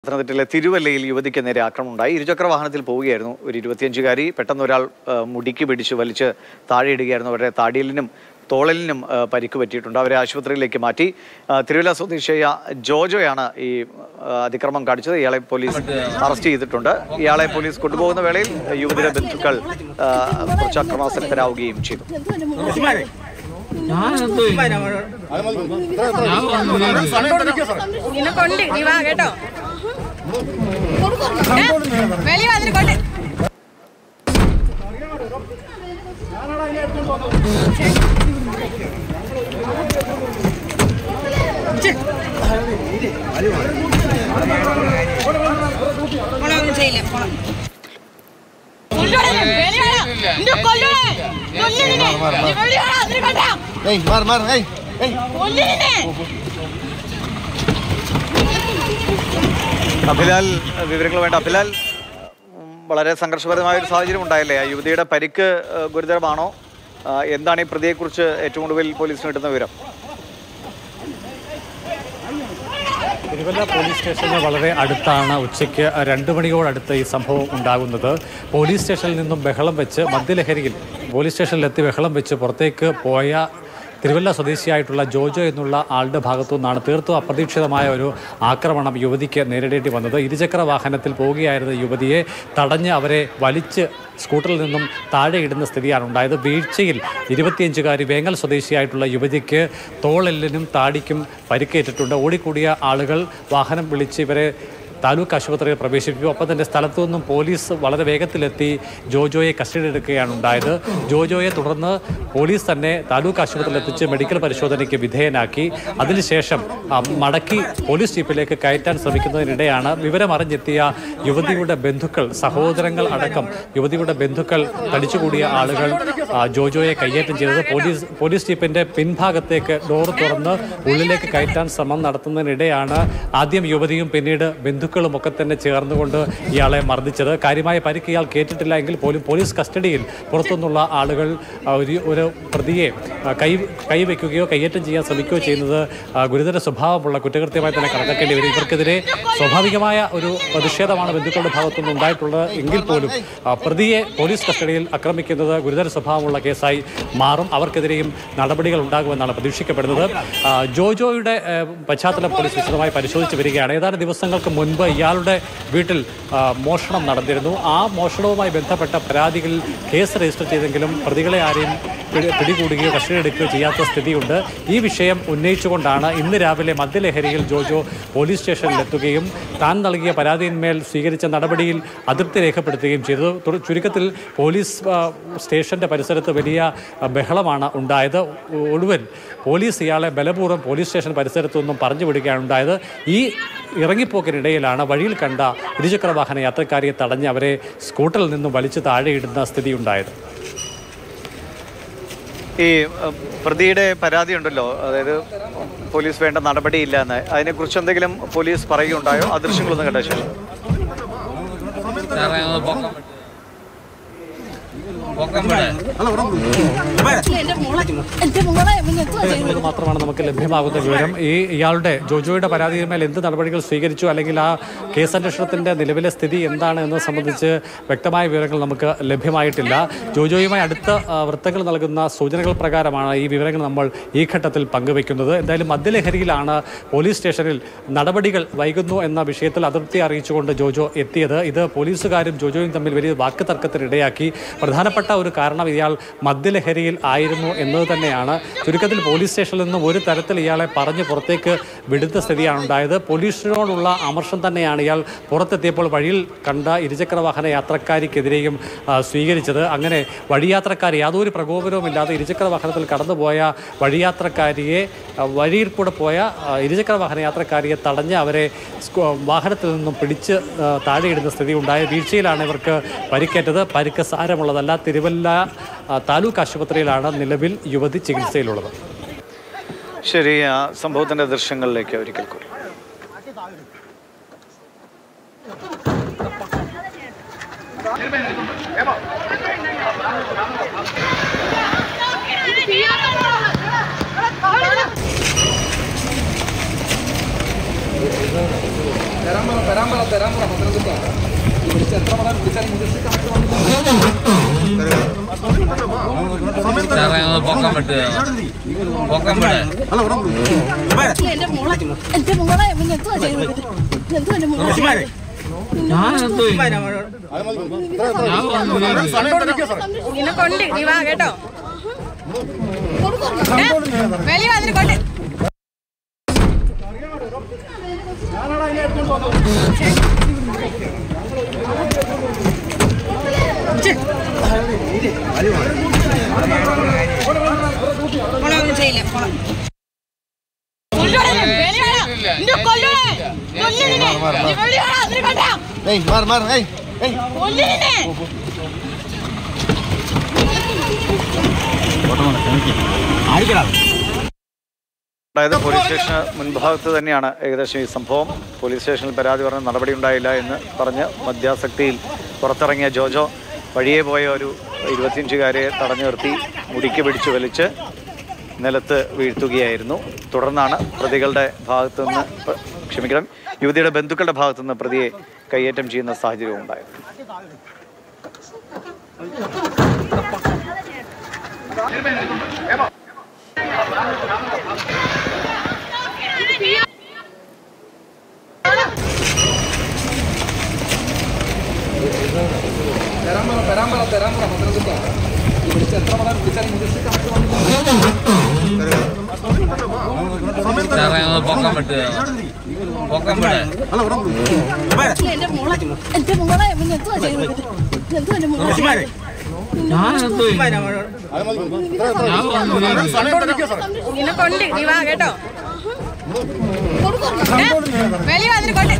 പത്തനംതിട്ടയിലെ തിരുവല്ലയിൽ യുവതിക്ക് നേരെ ആക്രമണം ഉണ്ടായി ഇരുചക്ര വാഹനത്തിൽ പോവുകയായിരുന്നു ഒരു ഇരുപത്തിയഞ്ചുകാരി പെട്ടെന്ന് ഒരാൾ ആ, മുടിക്ക് പിടിച്ച് വലിച്ച് താഴെയിടുകയായിരുന്നു അവരുടെ താടിയലിനും തോളലിനും ആ, പരിക്ക് പറ്റിയിട്ടുണ്ട് അവരെ ആശുപത്രിയിലേക്ക് മാറ്റി ആ, തിരുവല്ല സ്വദേശിയായ ജോജോയാണ് ഈ ആ, അതിക്രമം കാണിച്ചത് ഇയാളെ പോലീസ് അറസ്റ്റ് ചെയ്തിട്ടുണ്ട് ഇയാളെ പോലീസ് കൊണ്ടുപോകുന്ന വേളയിൽ യുവതിയുടെ ബന്ധുക്കൾ ആ, കുറച്ച് അക്രമാസക്തരാവുകയും ചെയ്തു നിന്നെ കൊണ്ട് നീ വാ കേട്ടോ ഏ? വെളി വാ നിന്നെ കൊണ്ട് മോളെ ഒന്നും ചെയ്യില്ല മോളെ. കൊല്ലുവാ നിന്നെ, വെളി വാടാ. നിന്നെ കൊല്ലുവാ. കൊല്ലും നിന്നെ. നീ വെളി വാടാ, നിന്നെ കണ്ടാ. ഏയ് മാറ് മാറ് ഏയ് ഏയ് കൊല്ലും നിന്നെ. അഭിലാൽ വിവരങ്ങൾ വേണ്ട അഭിലാൽ ഉം, വളരെ സംഘർഷപരമായ ഒരു സാഹചര്യം ഉണ്ടായല്ലേ ആ യുവതിയുടെ പരിക്ക് ഏഹ്, ഗുരുതരമാണോ ആ, എന്താണ് ഈ പ്രതിയെക്കുറിച്ച് ഏറ്റവും ഒടുവിൽ പോലീസിന് കിട്ടുന്ന വിവരം തിരുവല്ല പോലീസ് സ്റ്റേഷന് വളരെ അടുത്താണ് ഉച്ചയ്ക്ക് രണ്ട് മണിയോടടുത്ത് ഈ സംഭവം ഉണ്ടാകുന്നത് പോലീസ് സ്റ്റേഷനിൽ നിന്നും ബഹളം വെച്ച് മദ്യലഹരിയിൽ പോലീസ് സ്റ്റേഷനിലെത്തി ബഹളം വെച്ച് പുറത്തേക്ക് പോയ തിരുവല്ല സ്വദേശിയായിട്ടുള്ള ജോജോ എന്നുള്ള ആളുടെ ഭാഗത്തു നിന്നാണ് തീർത്തും അപ്രതീക്ഷിതമായ ഒരു ആക്രമണം യുവതിക്ക് നേരിടേണ്ടി വന്നത് ഇരുചക്ര വാഹനത്തിൽ പോവുകയായിരുന്ന യുവതിയെ തടഞ്ഞ് അവരെ വലിച്ച് സ്കൂട്ടറിൽ നിന്നും താഴെ ഇടുന്ന സ്ഥിതിയാണ് ഉണ്ടായത് വീഴ്ചയിൽ ഇരുപത്തിയഞ്ചുകാരി വേങ്ങൽ സ്വദേശിയായിട്ടുള്ള യുവതിക്ക് തോളെല്ലിനും താടിക്കും പരിക്കേറ്റിട്ടുണ്ട് ഓടിക്കൂടിയ ആളുകൾ വാഹനം വിളിച്ച് ഇവരെ താലൂക്ക് ആശുപത്രിയിൽ പ്രവേശിപ്പിച്ചു ഒപ്പം തന്നെ സ്ഥലത്തു നിന്നും പോലീസ് വളരെ വേഗത്തിലെത്തി ജോജോയെ കസ്റ്റഡി എടുക്കുകയാണ് ഉണ്ടായത് ജോജോയെ തുടർന്ന് പോലീസ് തന്നെ താലൂക്ക് ആശുപത്രിയിൽ എത്തിച്ച് മെഡിക്കൽ പരിശോധനയ്ക്ക് വിധേയനാക്കി അതിനുശേഷം ആ, മടക്കി പോലീസ് ജീപ്പിലേക്ക് കയറ്റാൻ ശ്രമിക്കുന്നതിനിടെയാണ് വിവരമറിഞ്ഞെത്തിയ യുവതിയുടെ ബന്ധുക്കൾ സഹോദരങ്ങൾ അടക്കം യുവതിയുടെ ബന്ധുക്കൾ തടിച്ചുകൂടിയ ആളുകൾ ആ, ജോജോയെ കയ്യേറ്റം ചെയ്തത് പോലീസ് പോലീസ് ജീപ്പിന്റെ പിൻഭാഗത്തേക്ക് ഡോർ തുറന്ന് ഉള്ളിലേക്ക് കയറ്റാൻ ശ്രമം നടത്തുന്നതിനിടെയാണ് ആദ്യം യുവതിയും പിന്നീട് ബന്ധുക്കളും ഒക്കെ തന്നെ ചേർന്നുകൊണ്ട് ഇയാളെ മർദ്ദിച്ചത് കാര്യമായ പരിക്ക് ഇയാൾ കേട്ടിട്ടില്ല എങ്കിൽ പോലും പോലീസ് കസ്റ്റഡിയിൽ പുറത്തുനിന്നുള്ള ആളുകൾ ആ, ഒരു ഒരു പ്രതിയെ ആ, കൈ കൈവയ്ക്കുകയോ കയ്യേറ്റം ചെയ്യാൻ ശ്രമിക്കുകയോ ചെയ്യുന്നത് ആ, ഗുരുതര സ്വഭാവമുള്ള കുറ്റകൃത്യമായി തന്നെ കണക്കാക്കേണ്ടി വരും ഇവർക്കെതിരെ സ്വാഭാവികമായ ഒരു പ്രതിഷേധമാണ് ബന്ധുക്കളുടെ ഭാഗത്തുനിന്ന് ഉണ്ടായിട്ടുള്ളത് എങ്കിൽ പോലും ആ, പ്രതിയെ പോലീസ് കസ്റ്റഡിയിൽ ആക്രമിക്കുന്നത് ഗുരുതര സ്വഭാവമുള്ള കേസായി മാറും അവർക്കെതിരെയും നടപടികൾ ഉണ്ടാകുമെന്നാണ് പ്രതീക്ഷിക്കപ്പെടുന്നത് ആ, ജോജോയുടെ ആ, പശ്ചാത്തലം പോലീസ് വിശദമായി പരിശോധിച്ച് വരികയാണ് ഏതാനും ദിവസങ്ങൾക്ക് മുൻപ് ഇയാളുടെ വീട്ടിൽ ആ, മോഷണം നടന്നിരുന്നു ആ മോഷണവുമായി ബന്ധപ്പെട്ട പരാതികളിൽ കേസ് രജിസ്റ്റർ ചെയ്തെങ്കിലും പ്രതികളെ ആരെയും പിടി- പിടികൂടുകയോ കസ്റ്റഡിയെടുക്കുകയോ ചെയ്യാത്ത സ്ഥിതിയുണ്ട് ഈ വിഷയം ഉന്നയിച്ചുകൊണ്ടാണ് ഇന്ന് രാവിലെ മദ്യലഹരിയിൽ ജോജോ പോലീസ് സ്റ്റേഷനിലെത്തുകയും താൻ നൽകിയ പരാതിയിന്മേൽ സ്വീകരിച്ച നടപടിയിൽ അതൃപ്തി രേഖപ്പെടുത്തുകയും ചെയ്തു തുട- ചുരുക്കത്തിൽ പോലീസ് ആ, സ്റ്റേഷന്റെ പരിസരത്ത് വലിയ ആ, ബഹളമാണ് ഉണ്ടായത് ഒ- ഒടുവിൽ പോലീസ് ഇയാളെ ബലപൂർവ്വം പോലീസ് സ്റ്റേഷൻ പരിസരത്തു നിന്നും പറഞ്ഞു വിടുകയാണ് ഉണ്ടായത് ഈ ഇറങ്ങിപ്പോക്കിനിടയിലാണ് വഴിയിൽ കണ്ട ഇരുചക്ര വാഹന യാത്രക്കാരിയെ തടഞ്ഞ് അവരെ സ്കൂട്ടറിൽ നിന്നും വലിച്ചു താഴെയിടുന്ന സ്ഥിതിയുണ്ടായത് ഈ ഏഹ്, പ്രതിയുടെ പരാതി ഉണ്ടല്ലോ അതായത് പോലീസ് വേണ്ട നടപടിയില്ല എന്ന് അതിനെക്കുറിച്ച് എന്തെങ്കിലും പോലീസ് പറയുകയുണ്ടായോ ആ ദൃശ്യങ്ങളൊന്നും കണ്ട ശേഷം എന്റെ മോളെ എന്റെ മോളെ ഇവൻ എന്തുവാ ചെയ്യുന്നത്? ഇത് മാത്രമാണ് നമുക്ക് ലഭ്യമാകുന്ന വിവരം ഈ ഇയാളുടെ ജോജോയുടെ പരാതിയിന്മേൽ എന്ത് നടപടികൾ സ്വീകരിച്ചു അല്ലെങ്കിൽ ആ കേസ് അന്വേഷണത്തിന്റെ നിലവിലെ സ്ഥിതി എന്താണ് എന്നത് സംബന്ധിച്ച് വ്യക്തമായ വിവരങ്ങൾ നമുക്ക് ലഭ്യമായിട്ടില്ല ജോജോയുമായി അടുത്ത ആ, വൃത്തങ്ങൾ നൽകുന്ന സൂചനകൾ പ്രകാരമാണ് ഈ വിവരങ്ങൾ നമ്മൾ ഈ ഘട്ടത്തിൽ പങ്കുവെക്കുന്നത് എന്തായാലും മദ്യലഹരിയിലാണ് പോലീസ് സ്റ്റേഷനിൽ നടപടികൾ വൈകുന്നു എന്ന വിഷയത്തിൽ അതൃപ്തി അറിയിച്ചുകൊണ്ട് ജോജോ എത്തിയത് ഇത് പോലീസുകാരും ജോജോയും തമ്മിൽ വലിയ വാക്ക് തർക്കത്തിനിടയാക്കി പ്രധാനപ്പെട്ട ഒരു കാരണം ഇയാൾ മദ്യലഹരിയിൽ ആയിരുന്നു എന്നത് തന്നെയാണ് ചുരുക്കത്തിൽ പോലീസ് സ്റ്റേഷനിൽ നിന്ന് ഒരു തരത്തിൽ ഇയാളെ പറഞ്ഞ് പുറത്തേക്ക് വിടുന്ന സ്ഥിതിയാണ് ഉണ്ടായത് പോലീസിനോടുള്ള അമർഷം തന്നെയാണ് ഇയാൾ പുറത്തെത്തിയപ്പോൾ വഴിയിൽ കണ്ട ഇരുചക്ര വാഹന യാത്രക്കാരിക്കെതിരെയും ആ, സ്വീകരിച്ചത് അങ്ങനെ വഴിയാത്രക്കാരി യാതൊരു പ്രകോപനവുമില്ലാതെ ഇരുചക്ര വാഹനത്തിൽ കടന്നുപോയ വഴിയാത്രക്കാരിയെ ആ, വഴിയിൽ കൂടെ പോയ ആ, ഇരുചക്ര വാഹന യാത്രക്കാരിയെ തടഞ്ഞ് അവരെ സ്കൂ- വാഹനത്തിൽ നിന്നും പിടിച്ച് ആ, താഴെയിടുന്ന സ്ഥിതി ഉണ്ടായ വീഴ്ചയിലാണ് ഇവർക്ക് പരിക്കേറ്റത് പരിക്ക് സാരമുള്ളതല്ല തിരുവല്ല ആ, താലൂക്ക് ആശുപത്രിയിലാണ് നിലവിൽ യുവതി ചികിത്സയിലുള്ളത് ശരി ആ സംഭവത്തിന്റെ ദൃശ്യങ്ങളിലേക്ക് ഒരിക്കൽ കൂടി ഇത് പൊക്കം വിട്ട് പൊക്കം വിട് എന്റെ മോളെ എന്റെ മോളെ ഇവൻ എന്തുവാ ചെയ്തത് എന്തുവാ എന്റെ മോളെ ഞാനെന്തോ നിന്നെ കൊണ്ട് നീ വാ കേട്ടോ വെളി വന്നിട്ട് കൊണ്ട് മോളെ ഒന്നും ചെയ്യില്ല മോളെ കൊല്ലുവാടാ ഞാൻ, വെളി വാടാ. നിന്നെ കൊല്ലുവാ. കൊല്ലും നിന്നെ. നീ വെളി വാടാ, നിന്നെ കണ്ടാ? ഏയ് മാറ് മാറ് ഏയ് ഏയ് കൊല്ലും നിന്നെ. അതായത് പോലീസ് സ്റ്റേഷന് മുൻഭാഗത്ത് തന്നെയാണ് ഏകദേശം ഈ സംഭവം പോലീസ് സ്റ്റേഷനിൽ പരാതി പറഞ്ഞ് നടപടി ഉണ്ടായില്ല എന്ന് പറഞ്ഞ് മദ്യാസക്തിയിൽ പുറത്തിറങ്ങിയ ജോജോ വഴിയെ പോയ ഒരു ഇരുപത്തിയഞ്ചുകാരെ തടഞ്ഞു നിർത്തി മുടിക്ക് പിടിച്ചു വലിച്ച് നിലത്ത് വീഴ്ത്തുകയായിരുന്നു തുടർന്നാണ് പ്രതികളുടെ ഭാഗത്തു നിന്ന് പ- ക്ഷമിക്കണം യുവതിയുടെ ബന്ധുക്കളുടെ ഭാഗത്തു നിന്ന് പ്രതിയെ കൈയേറ്റം ചെയ്യുന്ന സാഹചര്യവും ഉണ്ടായത് പൊക്കം വിട്ട് പൊക്കം വിട് എന്റെ മോളെ എന്റെ മോളെ ഇവൻ എന്തുവാ ചെയ്തത് എന്തുവാ എന്റെ മോളെ ഞാനെന്തോ നിന്നെ കൊണ്ട് നീ വാ കേട്ടോ വെളി വന്നിട്ട് കൊണ്ട്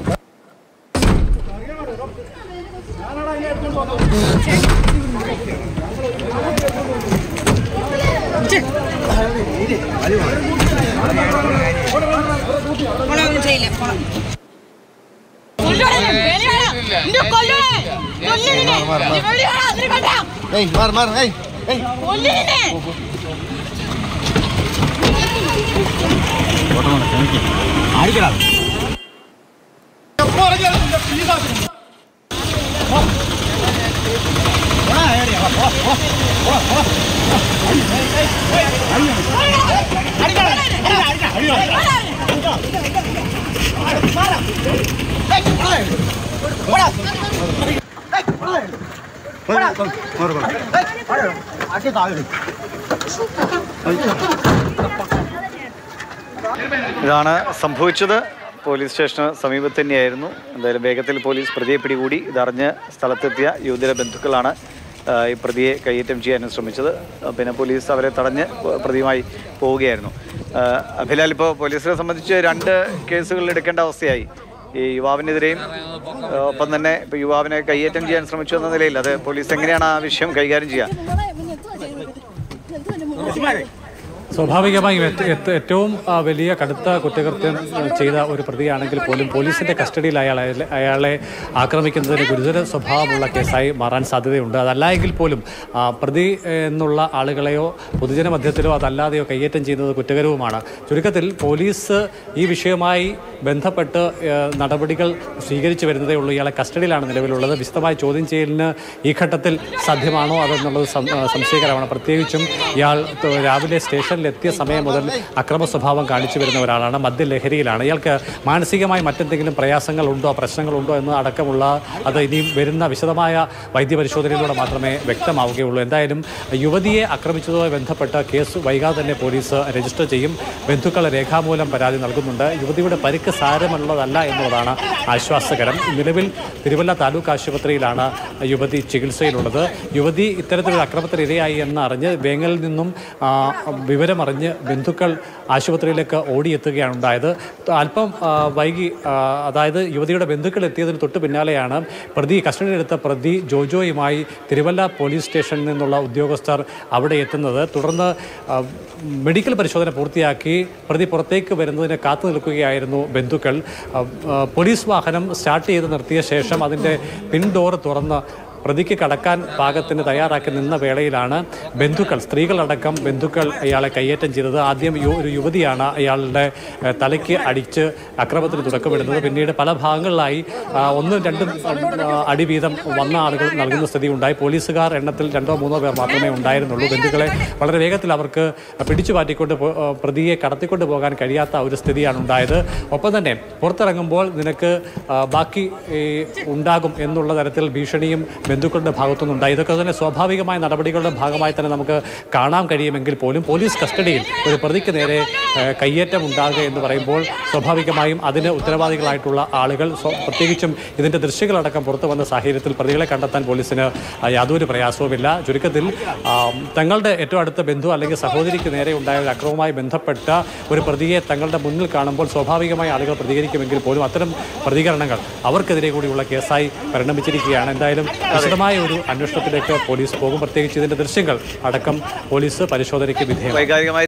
മോളെ ഒന്നും ചെയ്യില്ല മോളെ കൊല്ലുവാടാ ഞാൻ, വെളി വാടാ. നിന്നെ കൊല്ലുവാ. കൊല്ലും നിന്നെ. നീ വെളി വാടാ, നിന്നെ കണ്ടാ? ഏയ് മാറ് മാറ് ഏയ് ഏയ് കൊല്ലും നിന്നെ. ഇതാണ് സംഭവിച്ചത് പോലീസ് സ്റ്റേഷന് സമീപത്ത് തന്നെയായിരുന്നു എന്തായാലും വേഗത്തിൽ പോലീസ് പ്രതിയെ പിടികൂടി ഇതറിഞ്ഞ് സ്ഥലത്തെത്തിയ യുവതിയുടെ ബന്ധുക്കളാണ് ആ, ഈ പ്രതിയെ കയ്യേറ്റം ചെയ്യാൻ ശ്രമിച്ചത് ആ, പിന്നെ പോലീസ് അവരെ തടഞ്ഞ് പ്രതിയുമായി പോവുകയായിരുന്നു ആ, അഭിലാൽ ഇപ്പോൾ പോലീസിനെ സംബന്ധിച്ച് രണ്ട് കേസുകൾ എടുക്കേണ്ട അവസ്ഥയായി ഈ യുവാവിനെതിരെയും ആ, ഒപ്പം തന്നെ ഇപ്പോൾ യുവാവിനെ കയ്യേറ്റം ചെയ്യാൻ ശ്രമിച്ചു എന്ന നിലയിൽ അത് പോലീസ് എങ്ങനെയാണ് ആ വിഷയം കൈകാര്യം ചെയ്യുക മോളെ ഇവൻ എന്തുവാ ചെയ്തത് എന്തുവാ എന്റെ മോളെ സ്വാഭാവികമായും ഏറ്റ- ഏറ്റ- ഏറ്റവും ആ, വലിയ കടുത്ത കുറ്റകൃത്യം ആ, ചെയ്ത ഒരു പ്രതിയാണെങ്കിൽ പോലും പോലീസിന്റെ കസ്റ്റഡിയിൽ അയാളെ അയാളെ ആക്രമിക്കുന്നതിന് ഗുരുതര സ്വഭാവമുള്ള കേസായി മാറാൻ സാധ്യതയുണ്ട് അതല്ല എങ്കിൽ പോലും ആ, പ്രതി എന്നുള്ള ആളുകളെയോ പൊതുജന മധ്യത്തിലോ അതല്ലാതെയോ കയ്യേറ്റം ചെയ്യുന്നത് കുറ്റകരവുമാണ് ചുരുക്കത്തിൽ പോലീസ് ഈ വിഷയവുമായി ബന്ധപ്പെട്ട് ആ, നടപടികൾ സ്വീകരിച്ചു വരുന്നതേ ഉള്ളൂ ഇയാളെ കസ്റ്റഡിയിലാണ് നിലവിലുള്ളത് വിശദമായ ചോദ്യം ചെയ്യലിന് ഈ ഘട്ടത്തിൽ സാധ്യമാണോ അതെന്നുള്ളത് സം- ആ, സംശയകരമാണ് പ്രത്യേകിച്ചും ഇയാൾ ത- രാവിലെ സ്റ്റേഷനിൽ എത്തിയ സമയം മുതൽ അക്രമ സ്വഭാവം കാണിച്ചു വരുന്ന ഒരാളാണ് മദ്യലഹരിയിലാണ് ഇയാൾക്ക് മാനസികമായി മറ്റെന്തെങ്കിലും പ്രയാസങ്ങളുണ്ടോ പ്രശ്നങ്ങളുണ്ടോ എന്ന് അടക്കമുള്ള അത് ഇനിയും വരുന്ന വിശദമായ വൈദ്യപരിശോധനയിലൂടെ മാത്രമേ വ്യക്തമാവുകയുള്ളൂ എന്തായാലും യുവതിയെ ആക്രമിച്ചതുമായി ബന്ധപ്പെട്ട കേസ് വൈകാതെ തന്നെ പോലീസ് രജിസ്റ്റർ ചെയ്യും ബന്ധുക്കൾ രേഖാമൂലം പരാതി നൽകുന്നുണ്ട് യുവതിയുടെ പരിക്ക് സാരമുള്ളതല്ല എന്നുള്ളതാണ് ആശ്വാസകരം നിലവിൽ തിരുവല്ല താലൂക്ക് ആശുപത്രിയിലാണ് യുവതി ചികിത്സയിലുള്ളത് യുവതി ഇത്തരത്തിലൊരു അക്രമത്തിന് ഇരയായി എന്ന് അറിഞ്ഞ് വേങ്ങലിൽ നിന്നും ആ, വിവരമറിഞ്ഞ് ബന്ധുക്കൾ ആശുപത്രിയിലേക്ക് ഓടിയെത്തുകയാണ് ഉണ്ടായത് അല്പം ആ, വൈകി ആ, അതായത് യുവതിയുടെ ബന്ധുക്കൾ എത്തിയതിന് തൊട്ട് പിന്നാലെയാണ് പ്രതി കസ്റ്റഡിയിലെടുത്ത പ്രതി ജോജോയുമായി തിരുവല്ല പോലീസ് സ്റ്റേഷനിൽ നിന്നുള്ള ഉദ്യോഗസ്ഥർ അവിടെ എത്തുന്നത് തുടർന്ന് ആ, മെഡിക്കൽ പരിശോധന പൂർത്തിയാക്കി പ്രതി പുറത്തേക്ക് വരുന്നതിന് കാത്തു നിൽക്കുകയായിരുന്നു ബന്ധുക്കൾ ആ, ആ, പോലീസ് വാഹനം സ്റ്റാർട്ട് ചെയ്ത് നിർത്തിയ ശേഷം അതിൻ്റെ പിൻ ഡോർ തുറന്ന് പ്രതിക്ക് കടക്കാൻ പാകത്തിന് തയ്യാറാക്കി നിന്ന വേളയിലാണ് ബന്ധുക്കൾ സ്ത്രീകളടക്കം ബന്ധുക്കൾ ഇയാളെ കയ്യേറ്റം ചെയ്തത് ആദ്യം യു- ഒരു യുവതിയാണ് ഇയാളുടെ ഏഹ്, തലയ്ക്ക് അടിച്ച് അക്രമത്തിന് തുടക്കമിടുന്നത് പിന്നീട് പല ഭാഗങ്ങളിലായി ആ, ഒന്നും രണ്ടും ആ, അടി വീതം വന്ന ആളുകൾ നൽകുന്ന സ്ഥിതി ഉണ്ടായി പോലീസുകാർ എണ്ണത്തിൽ രണ്ടോ മൂന്നോ പേർ മാത്രമേ ഉണ്ടായിരുന്നുള്ളൂ ബന്ധുക്കളെ വളരെ വേഗത്തിൽ അവർക്ക് പിടിച്ചു മാറ്റിക്കൊണ്ട് പോ- ആ, പ്രതിയെ കടത്തിക്കൊണ്ട് പോകാൻ കഴിയാത്ത ഒരു സ്ഥിതിയാണ് ഉണ്ടായത് ഒപ്പം തന്നെ പുറത്തിറങ്ങുമ്പോൾ നിനക്ക് ആ, ബാക്കി ഈ, ഉണ്ടാകും എന്നുള്ള തരത്തിൽ ഭീഷണിയും ബന്ധുക്കളുടെ ഭാഗത്തുനിന്നുണ്ടായി ഇതൊക്കെ തന്നെ സ്വാഭാവികമായ നടപടികളുടെ ഭാഗമായി തന്നെ നമുക്ക് കാണാൻ കഴിയുമെങ്കിൽ പോലും പോലീസ് കസ്റ്റഡിയിൽ ഒരു പ്രതിക്ക് നേരെ ആ, കയ്യേറ്റം ഉണ്ടാകുക എന്ന് പറയുമ്പോൾ സ്വാഭാവികമായും അതിന് ഉത്തരവാദികളായിട്ടുള്ള ആളുകൾ സ്വ- പ്രത്യേകിച്ചും ഇതിന്റെ ദൃശ്യങ്ങളടക്കം പുറത്തു വന്ന സാഹചര്യത്തിൽ പ്രതികളെ കണ്ടെത്താൻ പോലീസിന് ആ, യാതൊരു പ്രയാസവുമില്ല ചുരുക്കത്തിൽ ആ, തങ്ങളുടെ ഏറ്റവും അടുത്ത ബന്ധു അല്ലെങ്കിൽ സഹോദരിക്ക് നേരെ ഉണ്ടായ ഒരു അക്രമവുമായി ബന്ധപ്പെട്ട ഒരു പ്രതിയെ തങ്ങളുടെ മുന്നിൽ കാണുമ്പോൾ സ്വാഭാവികമായി ആളുകൾ പ്രതികരിക്കുമെങ്കിൽ പോലും അത്തരം പ്രതികരണങ്ങൾ അവർക്കെതിരെ കൂടിയുള്ള കേസായി പരിണമിച്ചിരിക്കുകയാണ് എന്തായാലും വിശദമായ ഒരു അന്വേഷണത്തിലേക്ക് പോലീസ് പോകും പ്രത്യേകിച്ച് ഇതിന്റെ ദൃശ്യങ്ങൾ അടക്കം പോലീസ് പരിശോധനയ്ക്ക് വിധേയമാണ് വൈകാരികമായി